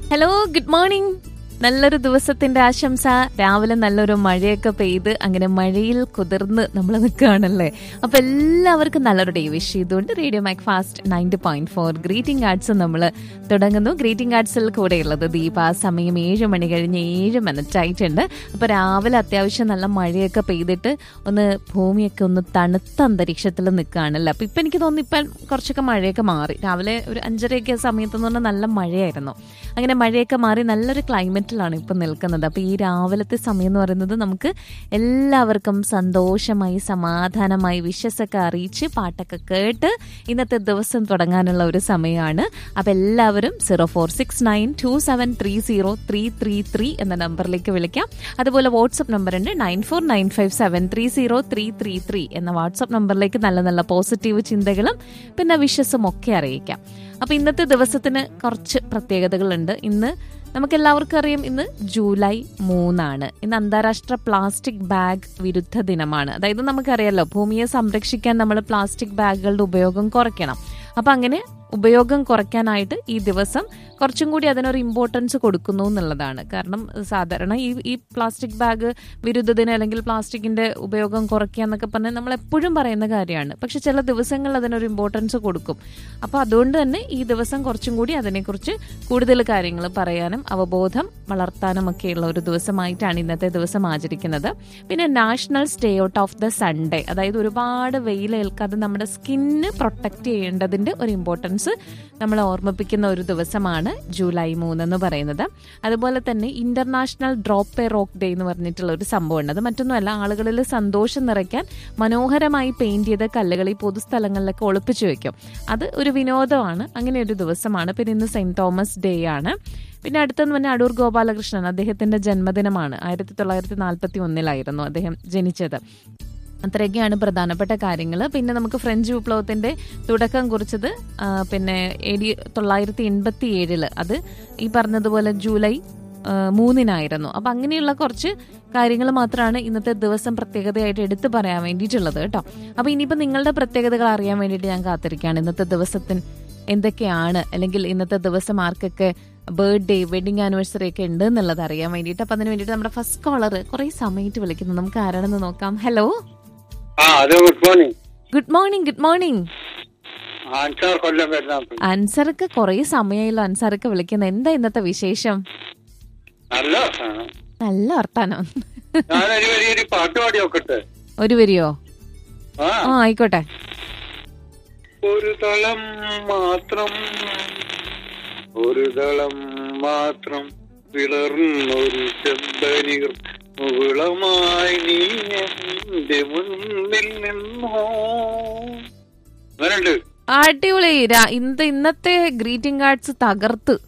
Hello good morning നല്ലൊരു ദിവസത്തിന്റെ ആശംസ രാവിലെ നല്ലൊരു മഴയൊക്കെ പെയ്ത് അങ്ങനെ മഴയിൽ കുതിർന്ന് നമ്മൾ നിൽക്കുകയാണല്ലേ അപ്പൊ എല്ലാവർക്കും നല്ലൊരു ഡേ വിഷ് ചെയ്തുകൊണ്ട് radio Mac Fast ninety point four greeting cards നമ്മൾ തുടങ്ങുന്നു ഗ്രീറ്റിംഗ് കാർഡ്സിൽ കൂടെയുള്ളത് ദീപ സമയം ഏഴ് മണി കഴിഞ്ഞ് ഏഴ് മിനിറ്റ് ആയിട്ടുണ്ട് അപ്പൊ രാവിലെ അത്യാവശ്യം നല്ല മഴയൊക്കെ പെയ്തിട്ട് ഒന്ന് ഭൂമിയൊക്കെ ഒന്ന് തണുത്ത അന്തരീക്ഷത്തിൽ നിൽക്കുകയാണല്ലോ അപ്പൊ ഇപ്പൊ എനിക്ക് തോന്നുന്നു ഇപ്പം കുറച്ചൊക്കെ മഴയൊക്കെ മാറി രാവിലെ ഒരു അഞ്ചരയൊക്കെ സമയത്തെന്ന് പറഞ്ഞാൽ നല്ല മഴയായിരുന്നു അങ്ങനെ മഴയൊക്കെ മാറി നല്ലൊരു ക്ലൈമറ്റിലാണ് ഇപ്പം നിൽക്കുന്നത് അപ്പോൾ ഈ രാവിലത്തെ സമയം എന്ന് പറയുന്നത് നമുക്ക് എല്ലാവർക്കും സന്തോഷമായി സമാധാനമായി വിശ്വസൊക്കെ അറിയിച്ച് പാട്ടൊക്കെ കേട്ട് ഇന്നത്തെ ദിവസം തുടങ്ങാനുള്ള ഒരു സമയമാണ് അപ്പോൾ എല്ലാവരും zero four six nine two seven three zero three three three എന്ന നമ്പറിലേക്ക് വിളിക്കാം അതുപോലെ വാട്സപ്പ് നമ്പർ ഉണ്ട് nine four nine five seven three zero three three three എന്ന വാട്സപ്പ് നമ്പറിലേക്ക് നല്ല നല്ല പോസിറ്റീവ് ചിന്തകളും പിന്നെ വിശ്വസും ഒക്കെ അറിയിക്കാം അപ്പൊ ഇന്നത്തെ ദിവസത്തിന് കുറച്ച് പ്രത്യേകതകളുണ്ട് ഇന്ന് നമുക്ക് എല്ലാവർക്കും അറിയാം ഇന്ന് ജൂലൈ മൂന്നാണ് ഇന്ന് അന്താരാഷ്ട്ര പ്ലാസ്റ്റിക് ബാഗ് വിരുദ്ധ ദിനമാണ് അതായത് നമുക്കറിയാലോ ഭൂമിയെ സംരക്ഷിക്കാൻ നമ്മൾ പ്ലാസ്റ്റിക് ബാഗുകളുടെ ഉപയോഗം കുറയ്ക്കണം അപ്പൊ അങ്ങനെ ഉപയോഗം കുറയ്ക്കാനായിട്ട് ഈ ദിവസം കുറച്ചും കൂടി അതിനൊരു ഇമ്പോർട്ടൻസ് കൊടുക്കുന്നു എന്നുള്ളതാണ് കാരണം സാധാരണ ഈ ഈ പ്ലാസ്റ്റിക് ബാഗ് വിരുദ്ധത്തിന് അല്ലെങ്കിൽ പ്ലാസ്റ്റിക്കിന്റെ ഉപയോഗം കുറയ്ക്കുക എന്നൊക്കെ പറഞ്ഞാൽ നമ്മൾ എപ്പോഴും പറയുന്ന കാര്യമാണ് പക്ഷെ ചില ദിവസങ്ങളിൽ അതിനൊരു ഇമ്പോർട്ടൻസ് കൊടുക്കും അപ്പോൾ അതുകൊണ്ട് തന്നെ ഈ ദിവസം കുറച്ചും കൂടി അതിനെക്കുറിച്ച് കൂടുതൽ കാര്യങ്ങൾ പറയാനും അവബോധം വളർത്താനും ഒക്കെയുള്ള ഒരു ദിവസമായിട്ടാണ് ഇന്നത്തെ ദിവസം ആചരിക്കുന്നത് പിന്നെ national stay out of the sun day അതായത് ഒരുപാട് വെയിലേൽക്കാതെ നമ്മുടെ സ്കിന്ന് പ്രൊട്ടക്ട് ചെയ്യേണ്ടതിന്റെ ഒരു ഇമ്പോർട്ടൻസ് നമ്മളെ ഓർമ്മിപ്പിക്കുന്ന ഒരു ദിവസമാണ് ജൂലൈ മൂന്ന് എന്ന് പറയുന്നത് അതുപോലെ തന്നെ international drop a rock day എന്ന് പറഞ്ഞിട്ടുള്ള ഒരു സംഭവമുണ്ട് അത് മറ്റൊന്നുമല്ല ആളുകളിൽ സന്തോഷം നിറയ്ക്കാൻ മനോഹരമായി പെയിന്റ് ചെയ്ത കല്ലുകൾ ഈ പൊതുസ്ഥലങ്ങളിലൊക്കെ ഒളിപ്പിച്ചു വെക്കും അത് ഒരു വിനോദമാണ് അങ്ങനെ ഒരു ദിവസമാണ് പിന്നെ ഇന്ന് സെന്റ് തോമസ് ഡേ ആണ് പിന്നെ അടുത്തെന്ന് പറഞ്ഞാൽ അടൂർ ഗോപാലകൃഷ്ണൻ അദ്ദേഹത്തിന്റെ ജന്മദിനമാണ് ആയിരത്തി തൊള്ളായിരത്തി നാൽപ്പത്തി ഒന്നിലായിരുന്നു അദ്ദേഹം ജനിച്ചത് അത്രയൊക്കെയാണ് പ്രധാനപ്പെട്ട കാര്യങ്ങൾ പിന്നെ നമുക്ക് ഫ്രഞ്ച് വിപ്ലവത്തിന്റെ തുടക്കം കുറിച്ചത് ആ, പിന്നെ എടി തൊള്ളായിരത്തി എൺപത്തി ഏഴില് അത് ഈ പറഞ്ഞതുപോലെ ജൂലൈ ആ, മൂന്നിനായിരുന്നു അപ്പൊ അങ്ങനെയുള്ള കുറച്ച് കാര്യങ്ങൾ മാത്രമാണ് ഇന്നത്തെ ദിവസം പ്രത്യേകതയായിട്ട് എടുത്തു പറയാൻ വേണ്ടിയിട്ടുള്ളത് കേട്ടോ അപ്പൊ ഇനിയിപ്പോ നിങ്ങളുടെ പ്രത്യേകതകൾ അറിയാൻ വേണ്ടിയിട്ട് ഞാൻ കാത്തിരിക്കുകയാണ് ഇന്നത്തെ ദിവസത്തിന് എന്തൊക്കെയാണ് അല്ലെങ്കിൽ ഇന്നത്തെ ദിവസം ആർക്കൊക്കെ ബർത്ത്ഡേ വെഡിങ് ആനിവേഴ്സറി ഒക്കെ ഉണ്ട് എന്നുള്ളത് അറിയാൻ വേണ്ടിയിട്ട് അപ്പൊ അതിന് വേണ്ടിയിട്ട് നമ്മുടെ ഫസ്റ്റ് കോളർ കുറെ സമയത്ത് വിളിക്കുന്നു നമുക്ക് ആരാണെന്ന് നോക്കാം hello uh hello good morning good morning good morning Ansar Kollam വരുന്ന അൻസർക്ക് കുറെ സമയമായല്ലോ അൻസർക്ക് വിളിക്കുന്നത് എന്താ ഇന്നത്തെ വിശേഷം നല്ല രസാണ്. നല്ല വർത്താനം ഞാനൊരു വലിയൊരു പാട്ട് പാടി നോക്കട്ടെ ഒരു വരിയോ ആ ആ ആയിക്കോട്ടെ ഒരു തളം മാത്രം ഒരു തളം മാത്രം വിളർന്നൊരു ചെമ്പനീർ മുകുളമായി നീ എന്റെ മുന്നിൽ നിന്നോ അങ്ങനുണ്ട് അടിപൊളി രാ- ഇന്നത്തെ ഇന്നത്തെ ഗ്രീറ്റിംഗ് കാർഡ്സ് തകർത്ത്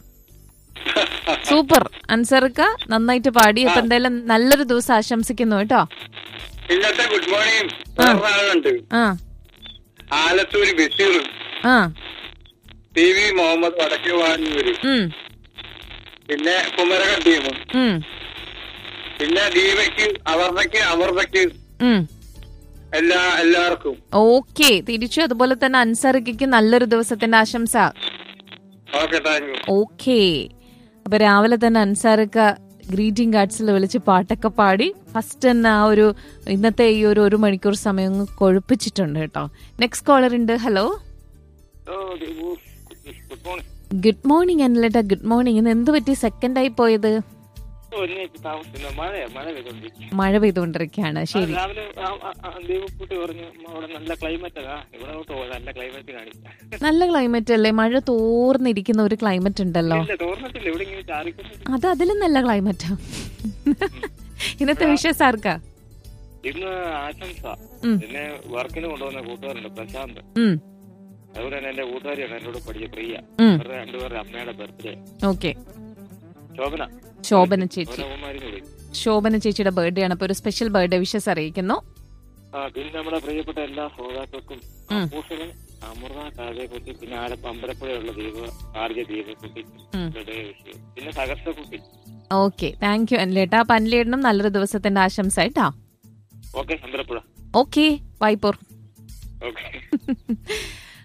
സൂപ്പർ അൻസർക്ക നന്നായിട്ട് പാടി അപ്പൊ എന്തായാലും നല്ലൊരു ദിവസം ആശംസിക്കുന്നു കേട്ടോ ഇന്നത്തെ ഗുഡ് മോർണിംഗ് വേറെ ആളുണ്ട് ആ ആലത്തൂര് ബഷീർ ആ ടി വി മുഹമ്മദ് വടക്കേ വാണിയൂര് ഉം പിന്നെ കുമരകം ടീം ഉം പിന്നെ ദീപയ്ക്ക് അവർണയ്ക്ക് അമർന്നയ്ക്ക് ഉം എല്ലാ എല്ലാവർക്കും ഓക്കെ തിരിച്ചു അതുപോലെ തന്നെ അൻസർക്കയ്ക്ക് നല്ലൊരു ദിവസത്തിന്റെ ആശംസ ഓക്കെ താങ്ക് യു ഓക്കെ അപ്പൊ രാവിലെ തന്നെ അൻസാരക്ക ഗ്രീറ്റിംഗ് കാർഡ്സിൽ വിളിച്ച് പാട്ടൊക്കെ പാടി ഫസ്റ്റ് തന്നെ ആ ഒരു ഇന്നത്തെ ഈ ഒരു ഒരു മണിക്കൂർ സമയം അങ്ങ് കൊഴുപ്പിച്ചിട്ടുണ്ട് കേട്ടോ നെക്സ്റ്റ് കോളർ ഉണ്ട് hello good morning good morning അനിലേട്ടാ ഗുഡ് മോർണിംഗ് ഇന്ന് എന്ത് പറ്റി സെക്കൻഡ് ആയി പോയത് താമസിക്കുന്ന മഴ മഴ പെയ്തോണ്ടിരിക്കും മഴ പെയ്തുകൊണ്ടിരിക്കുകയാണ് ശരി രാവിലെ ദീപക്കുട്ടി പറഞ്ഞു അവിടെ നല്ല ക്ലൈമറ്റ് ഇവിടെ നല്ല ക്ലൈമറ്റ് കാണില്ല നല്ല ക്ലൈമറ്റ് അല്ലേ മഴ തോർന്നിരിക്കുന്ന ഒരു ക്ലൈമറ്റ് ഉണ്ടല്ലോ ഇല്ല തോർന്നിട്ടില്ല ഇവിടെ ഇങ്ങനെ ചാറിക്കൊണ്ട് അത് അതിലും നല്ല ക്ലൈമറ്റാ ഇന്നത്തെ വിഷയം ആർക്കാ ഇന്ന് ആശംസ ഉം. പിന്നെ വർക്കിന് കൊണ്ടുവന്ന കൂട്ടുകാരുണ്ട് പ്രശാന്ത് ഉം അതുപോലെ തന്നെ എന്റെ കൂട്ടുകാരിയാണ് എന്നോട് പഠിച്ച പ്രിയ ഉം അവരുടെ രണ്ടുപേരുടെ അമ്മയുടെ ബർത്ത്ഡേ ഓക്കെ ശോഭന ശോഭന ചേച്ചി ശോഭനകുമാരിന്ന് വിളിക്കും ശോഭന ചേച്ചിയുടെ ബർത്ത്ഡേ ആണ് അപ്പൊ ഒരു സ്പെഷ്യൽ ബർത്ത്ഡേ വിഷസ് അറിയിക്കുന്നു ആ പിന്നെ നമ്മുടെ പ്രിയപ്പെട്ട എല്ലാ ശ്രോതാക്കൾക്കും ഉം. അപ്പൂഷന് അമൃത കാതയെക്കുട്ടി പിന്നെ ആലപ്പ അമ്പലപ്പുഴയുള്ള ദീപ ആർജ ദീപക്കുട്ടി ഉം. ഹൃദയ വിഷയം പിന്നെ സഹർഷക്കുട്ടി ഓക്കെ താങ്ക് യു അനിലേട്ടാ അപ്പൊ അനിലേട്ടനും നല്ലൊരു ദിവസത്തിന്റെ ആശംസ കേട്ടാ ഓക്കെ അമ്പലപ്പുഴ ഓക്കെ വായ്പോർ ഓക്കെ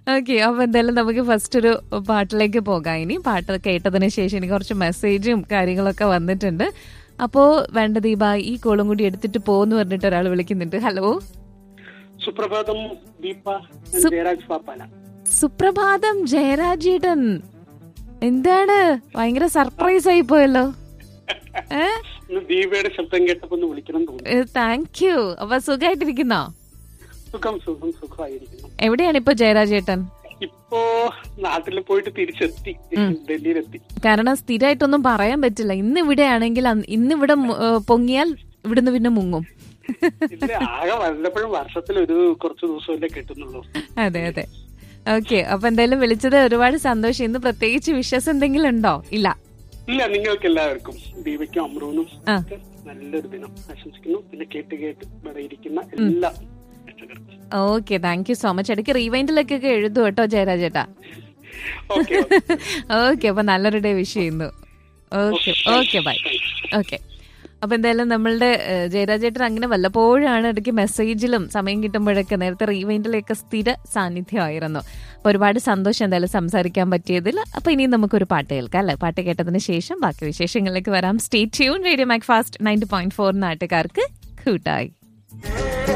ഓക്കെ അപ്പൊ എന്തായാലും നമുക്ക് ഫസ്റ്റ് ഒരു പാട്ടിലേക്ക് പോകാം ഇനി പാട്ട് കേട്ടതിന് ശേഷം എനിക്ക് കുറച്ച് മെസ്സേജും കാര്യങ്ങളൊക്കെ വന്നിട്ടുണ്ട് അപ്പോ വേണ്ട ദീപ ഈ കോളും കൂടി എടുത്തിട്ട് പോന്ന് പറഞ്ഞിട്ട് ഒരാൾ വിളിക്കുന്നുണ്ട് ഹലോ സുപ്രഭാതം ദീപ ഞാൻ സു- ജയരാജ് പാപ്പാല സുപ്രഭാതം ജയരാജേട്ടൻ എന്താണ് ഭയങ്കര സർപ്രൈസ് ആയി പോയല്ലോ ഏ ഇന്ന് ദീപയുടെ ശബ്ദം കേട്ടപ്പോ ഒന്ന് വിളിക്കണം തോന്നി താങ്ക് യു അപ്പൊ സുഖമായിട്ടിരിക്കുന്നോ സുഖം സുഖം സുഖമായിരിക്കുന്നു എവിടെയാണ് ഇപ്പൊ ജയരാജേട്ടൻ ഇപ്പോ നാട്ടിൽ പോയിട്ട് തിരിച്ചെത്തി ഡൽഹിയിലെത്തി കാരണം സ്ഥിരമായിട്ടൊന്നും പറയാൻ പറ്റില്ല ഇന്ന് ഇവിടെ ആണെങ്കിൽ ഇന്നിവിടെ മു- ഏ, പൊങ്ങിയാൽ ഇവിടുന്ന് പിന്നെ മുങ്ങും ഇല്ല ആകെ വല്ലപ്പോഴും വർഷത്തിൽ ഒരു കുറച്ച് ദിവസമല്ലേ കിട്ടുന്നുള്ളൂ അതെ അതെ ഓക്കെ അപ്പൊ എന്തായാലും വിളിച്ചത് ഒരുപാട് സന്തോഷം ഇന്ന് പ്രത്യേകിച്ച് വിശ്വാസം എന്തെങ്കിലും ഉണ്ടോ ഇല്ല ഇല്ല നിങ്ങൾക്ക് എല്ലാവർക്കും ദീപയ്ക്കും അമ്രുവിനും ആ. ഒക്കെ നല്ലൊരു ദിനം ആശംസിക്കുന്നു പിന്നെ കേട്ട് കേട്ട് ഇവിടെ ഇരിക്കുന്ന എല്ലാ പ്രേക്ഷകർക്കും okay thank you so much ഇടയ്ക്ക് റീവൈൻഡിലൊക്കെ എഴുതു കേട്ടോ ജയരാജേട്ടാ ഓക്കെ ഓക്കെ അപ്പൊ നല്ലൊരു ഡേ വിഷ് ചെയ്യുന്നു ഓക്കെ ഓക്കെ ബൈ ഓക്കെ അപ്പൊ എന്തായാലും നമ്മളുടെ ഏഹ്, ജയരാജേട്ടൻ അങ്ങനെ വല്ലപ്പോഴാണ് ഇടയ്ക്ക് മെസ്സേജിലും സമയം കിട്ടുമ്പോഴൊക്കെ നേരത്തെ റീവൈൻഡിലൊക്കെ സ്ഥിര സാന്നിധ്യമായിരുന്നു അപ്പൊ ഒരുപാട് സന്തോഷം എന്തായാലും സംസാരിക്കാൻ പറ്റിയതിൽ അപ്പൊ ഇനി നമുക്കൊരു പാട്ട് കേൾക്കാം അല്ലെ പാട്ട് കേട്ടതിന് ശേഷം ബാക്കി വിശേഷങ്ങളിലേക്ക് വരാം stay tune radio Mac Fast ninety point four നാട്ടുകാർക്ക് കൂട്ടായി